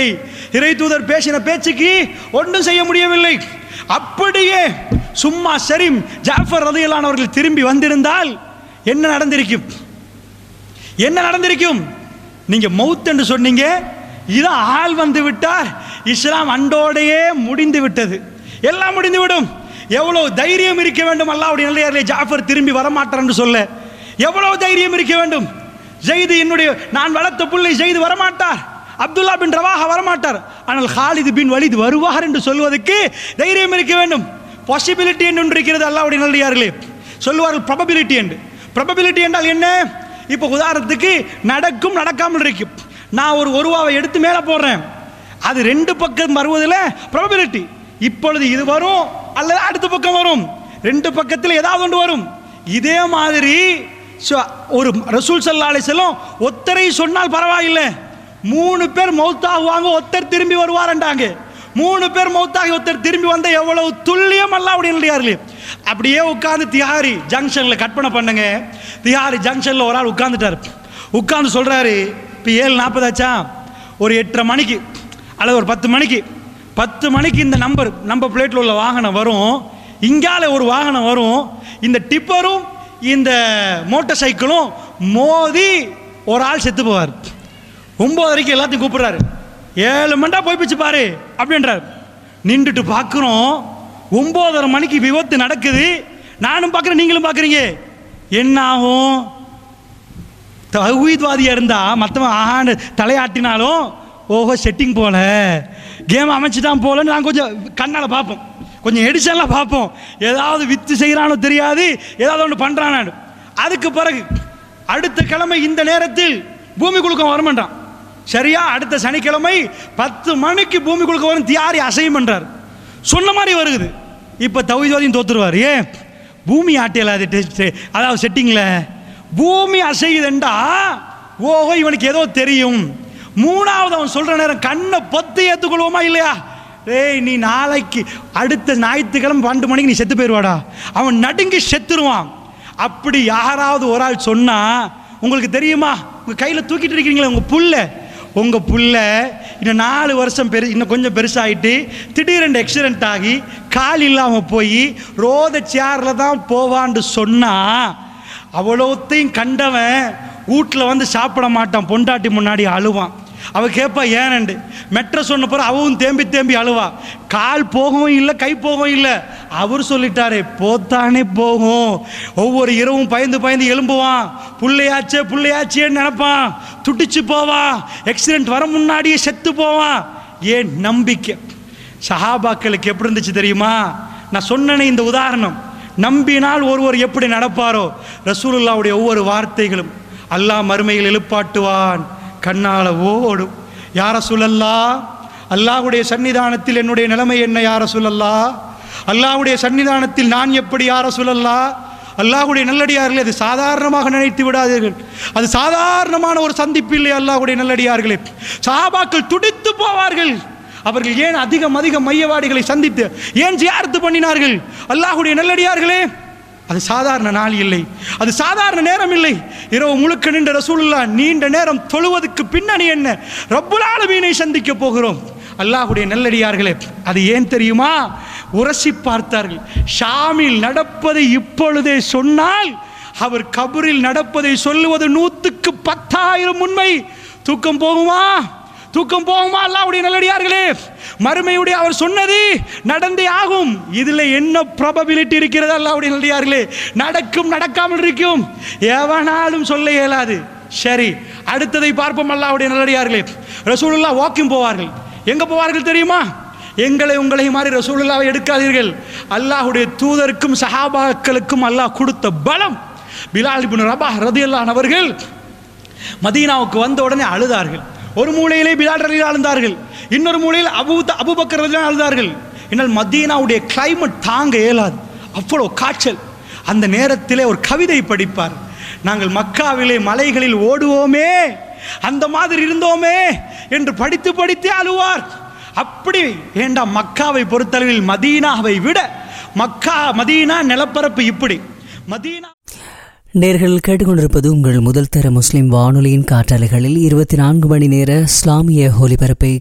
முடியவில்லை இறை தூதர் பேசின பேச்சுக்கு ஒன்றும் செய்ய முடியவில்லை அப்படியே சும்மா ஷரீம் ஜாஃபர் ரதியலான் அவர்கள் திரும்பி வந்திருந்தால் என்ன நடந்திருக்கும் என்ன நடந்திருக்கும் நீங்க மவுத் என்று சொன்னீங்க இதான் ஆள் வந்து விட்டார் இஸ்லாம் அண்டோடையே முடிந்து விட்டது எல்லாம் முடிந்து விடும் எவ்வளவு தைரியம் இருக்க வேண்டும் அல்லாவுடைய நிலையாரிலே ஜாஃபர் திரும்பி வரமாட்டார் என்று சொல்ல எவ்வளவு தைரியம் இருக்க வேண்டும் ஜெயிது என்னுடைய நான் வளர்த்த பிள்ளை ஜெயிது வரமாட்டார் அப்துல்லா பின் ரவாஹா வரமாட்டார் ஆனால் ஹாலிது பின் வலிது வருவார் என்று சொல்வதற்கு தைரியம் இருக்க வேண்டும் பாசிபிலிட்டி என்று ஒன்று இருக்கிறது அல்லாவுடைய நல்லடியார்களே சொல்லுவார்கள் ப்ரபபிலிட்டி என்று ப்ரபபிலிட்டி என்றால் என்ன இப்போ உதாரணத்துக்கு நடக்கும் நடக்காமல் இருக்கும் நான் ஒரு ஒருவாவை எடுத்து மேலே போடுறேன் அது ரெண்டு பக்கம் வருவதில் ப்ரபபிலிட்டி இப்பொழுது இது வரும் அல்லது அடுத்த பக்கம் வரும் ரெண்டு பக்கத்தில் ஏதாவது ஒன்று வரும் இதே மாதிரி சு- ஒரு ரசூல் சல்லா அலிசல்லம் ஒத்தரை சொன்னால் பரவாயில்லை மூணு பேர் மௌத்தாகுவாங்க ஒருத்தர் திரும்பி வருவாரண்டாங்க மூணு பேர் மௌத்தாகி ஒருத்தர் திரும்பி வந்த எவ்வளவு துல்லியம் அல்லாவுடைய இல்லையார்களே அப்படியே உட்கார்ந்து திஹாரி ஜங்ஷன்ல கற்பனை பண்ணுங்க திஹாரி ஜங்ஷன்ல ஒரு ஆள் உட்கார்ந்துட்டார் உட்கார்ந்து சொல்றாரு இப்போ ஏழு நாற்பதாச்சா ஒரு எட்டரை மணிக்கு அல்லது ஒரு பத்து மணிக்கு பத்து மணிக்கு இந்த நம்பர் நம்பர் பிளேட்டில் உள்ள வாகனம் வரும் இங்கால ஒரு வாகனம் வரும் இந்த டிப்பரும் இந்த மோட்டார் சைக்கிளும் மோதி ஒரு ஆள் செத்து போவார் ஒன்பது வரைக்கும் எல்லாத்தையும் கூப்பிடுறாரு ஏழு மண்டா போய் பிச்சு பாரு அப்படின்றார் நின்றுட்டு பார்க்குறோம் ஒம்போதரை மணிக்கு விபத்து நடக்குது நானும் பார்க்குறேன் நீங்களும் பார்க்குறீங்க என்ன ஆகும் தகுதிவாதியாக இருந்தா மற்றவன் ஆஹான்னு தலையாட்டினாலும் ஓஹோ செட்டிங் போல கேம் அமைச்சிட்டான் போலன்னு நான் கொஞ்சம் கண்ணால் பார்ப்போம் கொஞ்சம் எடிஷன்லாம் பார்ப்போம் ஏதாவது வித்து செய்கிறானோ தெரியாது ஏதாவது ஒன்று பண்ணுறானான்னு அதுக்கு பிறகு அடுத்த கிழமை இந்த நேரத்தில் பூமி குலுக்கம் வரமாட்டான் சரியா அடுத்த சனிக்கிழமை பத்து மணிக்கு பூமி குலுக்கம் வரும் தியாரி அசையும் பண்றார் சொன்ன மாதிரி வருகுது இப்போ தவிஜோதியும் தோத்துருவார் ஏன் பூமி ஆட்டியல அது டெஸ்ட் அதாவது செட்டிங்கில் பூமி அசையுதுண்டா ஓஹோ இவனுக்கு ஏதோ தெரியும் மூணாவது அவன் சொல்ற நேரம் கண்ணை பொத்து ஏற்றுக்கொள்வோமா இல்லையா ஏய் நீ நாளைக்கு அடுத்த ஞாயிற்றுக்கிழமை பன்னெண்டு மணிக்கு நீ செத்து போயிடுவாடா அவன் நடுங்கி செத்துருவான் அப்படி யாராவது ஒரு ஆள் சொன்னா உங்களுக்கு தெரியுமா உங்க கையில் தூக்கிட்டு இருக்கீங்களே உங்க புல்ல உங்க புல்ல இன்னும் நாலு வருஷம் பெரு இன்னும் கொஞ்சம் பெருசாகிட்டு திடீரென்று ஆக்சிடென்ட் ஆகி கால் இல்லாமல் போய் ரோத சேரில் தான் போவான்னு சொன்னா அவ்வளோத்தையும் கண்டவன் வீட்டில் வந்து சாப்பிட மாட்டான் பொண்டாட்டி முன்னாடி அழுவான் அவ கேட்பா ஏனண்டு மெட்ர சொன்ன பிறகு அவவும் தேம்பி தேம்பி அழுவா கால் போகவும் இல்லை கை போகவும் இல்லை அவர் சொல்லிட்டாரே போத்தானே போகும் ஒவ்வொரு இரவும் பயந்து பயந்து எழும்புவான் புள்ளையாச்சே புள்ளையாச்சேன்னு நினைப்பான் துடிச்சு போவான் ஆக்சிடென்ட் வர முன்னாடியே செத்து போவான் ஏன் நம்பிக்கை சஹாபாக்களுக்கு எப்படி இருந்துச்சு தெரியுமா நான் சொன்னனே இந்த உதாரணம் நம்பினால் ஒருவர் எப்படி நடப்பாரோ ரசூலுல்லாவுடைய ஒவ்வொரு வார்த்தைகளும் அல்லாஹ் மறுமையில் எழுப்பாட்டுவான் கண்ணால ஓடும் யார சொல்லல்லா அல்லாஹ்வுடைய சன்னிதானத்தில் என்னுடைய நிலைமை என்ன யார சொல்லல்லா அல்லாஹ்வுடைய சன்னிதானத்தில் நான் எப்படி யார சொல்லல்லா அல்லாஹ்வுடைய நல்லடியார்களே அது சாதாரணமாக நினைத்து விடாதீர்கள் அது சாதாரணமான ஒரு சந்திப்பு இல்லை அல்லாஹ்வுடைய நல்லடியார்களே சஹாபாக்கள் துடித்து போவார்கள் அவர்கள் ஏன் அதிகம் அதிகம் மையவாடிகளை சந்தித்து ஏன் ஜியாரத்து பண்ணினார்கள் அல்லாஹ்வுடைய நல்லடியார்களே அது சாதாரண நாள் இல்லை அது சாதாரண நேரம் இல்லை இரவு முழுக்க நின்ற ரசூலுல்லா நீண்ட நேரம் தொழுவதற்கு பின்னணி என்ன ரப்புல் ஆலமீனை சந்திக்க போகிறோம் அல்லாஹ்வுடைய நல்லடியார்களே அது ஏன் தெரியுமா உரசி பார்த்தார்கள் ஷாமில் நடப்பதை இப்பொழுதே சொன்னால் அவர் கபரில் நடப்பதை சொல்லுவது நூற்றுக்கு பத்தாயிரம் உண்மை தூக்கம் போகுமா தூக்கம் போகுமா அல்லாவுடைய நல்லடியார்களே மறுமையுடைய அவர் சொன்னது நடந்தே ஆகும் இதுல என்ன ப்ராபபிலிட்டி இருக்கிறது அல்லாவுடைய நல்லடியார்களே நடக்கும் நடக்காமல் இருக்கும் எவனாலும் சொல்ல இயலாது சரி அடுத்ததை பார்ப்போம் அல்லாவுடைய நல்லடியார்களே ரசூலுல்லா வாக்கிங் போவார்கள் எங்க போவார்கள் தெரியுமா எங்களை உங்களை மாதிரி ரசூலுல்லாவை எடுக்காதீர்கள் அல்லாஹ்வுடைய தூதருக்கும் சஹாபாக்களுக்கும் அல்லாஹ் கொடுத்த பலம் பிலால் இப்னு ரபாஹ் ரதியல்லான் அவர்கள் மதீனாவுக்கு வந்த உடனே அழுதார்கள் ஒரு மூலையிலே பிலால் ரலி அழுந்தார்கள் இன்னொரு மூலையில் அபு அபுபக்கர் ரலி அழுதார்கள் என்னால் மதீனாவுடைய கிளைமேட் தாங்க இயலாது அவ்வளோ காய்ச்சல் அந்த நேரத்திலே ஒரு கவிதை படிப்பார் நாங்கள் மக்காவிலே மலைகளில் ஓடுவோமே அந்த மாதிரி இருந்தோமே என்று படித்து படித்தே அழுவார் அப்படி ஏண்டா மக்காவை பொறுத்தளவில் மதீனாவை விட மக்கா மதீனா நிலப்பரப்பு இப்படி மதீனா நேர்கள் கேட்டுக்கொண்டிருப்பது உங்கள் முதல் தர முஸ்லிம் வானொலியின் காற்றாலைகளில் இருபத்தி நான்கு மணி நேர இஸ்லாமிய ஒலிபரப்பை